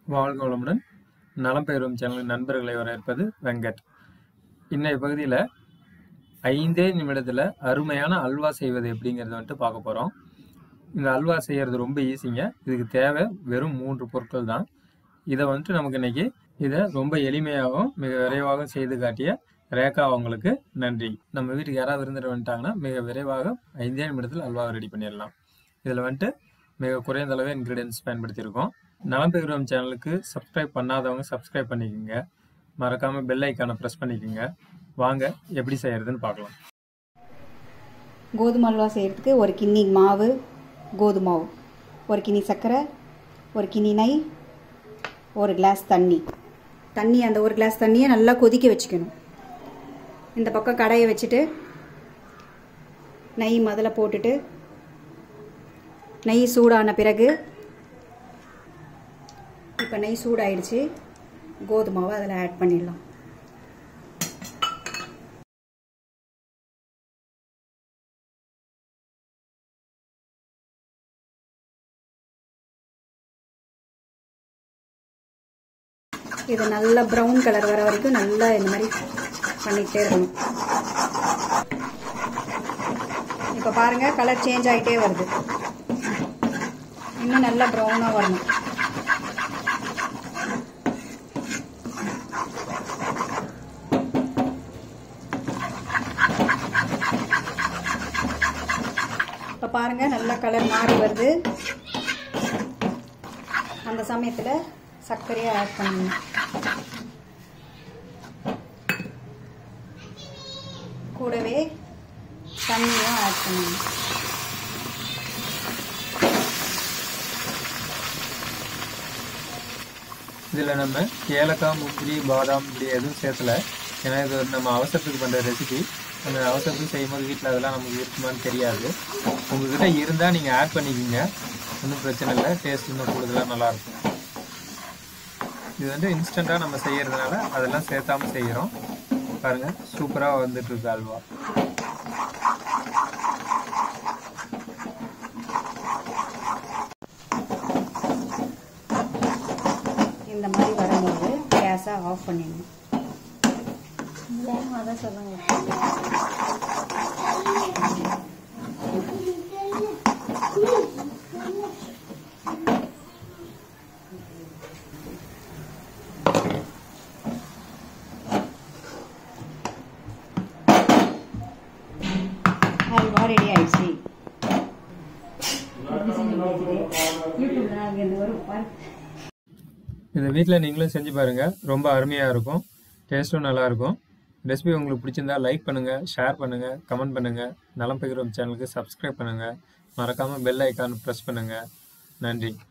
வாழ்க வளமுடன் நலம் பெறும் சேனல் நண்பர்களை வரவேற்பது வெங்கட் இன்னைய பகுதியில் ஐந்தே நிமிடத்தில் அருமையான அல்வா செய்வது எப்படிங்கிறத வந்துட்டு பார்க்க போகிறோம் இந்த அல்வா செய்கிறது ரொம்ப ஈஸிங்க இதுக்கு தேவை வெறும் மூன்று பொருட்கள் தான் இதை வந்துட்டு நமக்கு இன்னைக்கு இதை ரொம்ப எளிமையாகவும் மிக விரைவாக செய்து காட்டிய ரேகா அவங்களுக்கு நன்றி நம்ம வீட்டுக்கு யாராவது விருந்தினர் வந்துட்டாங்கன்னா மிக விரைவாக ஐந்தே நிமிடத்தில் அல்வாவை ரெடி பண்ணிடலாம் இதில் வந்துட்டு மிக குறைந்த அளவு இன்க்ரீடியன்ஸ் பயன்படுத்தியிருக்கோம் நலம் பெறும் சேனலுக்கு சப்ஸ்கிரைப் பண்ணாதவங்க சப்ஸ்கிரைப் பண்ணிக்கோங்க மறக்காமல் பெல் ஐக்கானை ப்ரெஸ் பண்ணிக்கோங்க வாங்க எப்படி செய்யறதுன்னு பார்க்கலாம் கோதுமை அல்வா செய்கிறதுக்கு ஒரு கிண்ணி மாவு கோதுமை மாவு ஒரு கிண்ணி சர்க்கரை ஒரு கிண்ணி நெய் ஒரு கிளாஸ் தண்ணி தண்ணி அந்த ஒரு கிளாஸ் தண்ணியை நல்லா கொதிக்க வச்சுக்கணும் இந்த பக்கம் கடாயை வச்சுட்டு நெய் முதல்ல போட்டுட்டு நெய் சூடான பிறகு இப்போ நெய் சூடாயிடுச்சு கோதுமாவை அதில் ஆட் பண்ணிடலாம் இது நல்லா ப்ரௌன் கலர் வர வரைக்கும் நல்லா இந்த மாதிரி பண்ணிக்கிட்டே இருக்கணும் இப்போ பாருங்க கலர் சேஞ்ச் ஆகிட்டே வருது இன்னும் நல்லா ப்ரௌனாக வரணும் இப்போ பாருங்க நல்லா கலர் மாறி வருது அந்த சமயத்தில் சர்க்கரையை ஆட் பண்ணணும் கூடவே தண்ணியும் ஆட் பண்ணணும் இதில் நம்ம ஏலக்காய் முந்திரி பாதாம் இப்படி எதுவும் சேர்த்தல ஏன்னா இது ஒரு நம்ம அவசரத்துக்கு பண்ணுற ரெசிபி அந்த அவசரத்துக்கு செய்யும்போது வீட்டில் அதெல்லாம் நமக்கு இருக்குமான்னு தெரியாது உங்ககிட்ட இருந்தால் நீங்கள் ஆட் பண்ணிக்கிங்க ஒன்றும் பிரச்சனை இல்லை டேஸ்ட் இன்னும் கூடுதலாக நல்லாயிருக்கும் இது வந்து இன்ஸ்டண்ட்டாக நம்ம செய்யறதுனால அதெல்லாம் சேர்த்தாம செய்கிறோம் பாருங்கள் சூப்பராக வந்துட்டு இருக்கு அல்வா இந்த மாதிரி வரும்போது கேஸை ஆஃப் பண்ணிடணும் அதான் சொல்லுங்க அல்வா ரெடி ஆயிடுச்சு யூடியூப்ல நாங்கள் இந்த வரும் பாரு இதை வீட்டில் நீங்களும் செஞ்சு பாருங்கள் ரொம்ப அருமையாக இருக்கும் டேஸ்ட்டும் நல்லாயிருக்கும் ரெசிபி உங்களுக்கு பிடிச்சிருந்தா லைக் பண்ணுங்கள் ஷேர் பண்ணுங்கள் கமெண்ட் பண்ணுங்கள் நலம் பகிர்வோம் சேனலுக்கு சப்ஸ்கிரைப் பண்ணுங்கள் மறக்காமல் பெல் ஐக்கான் ப்ரெஸ் பண்ணுங்கள் நன்றி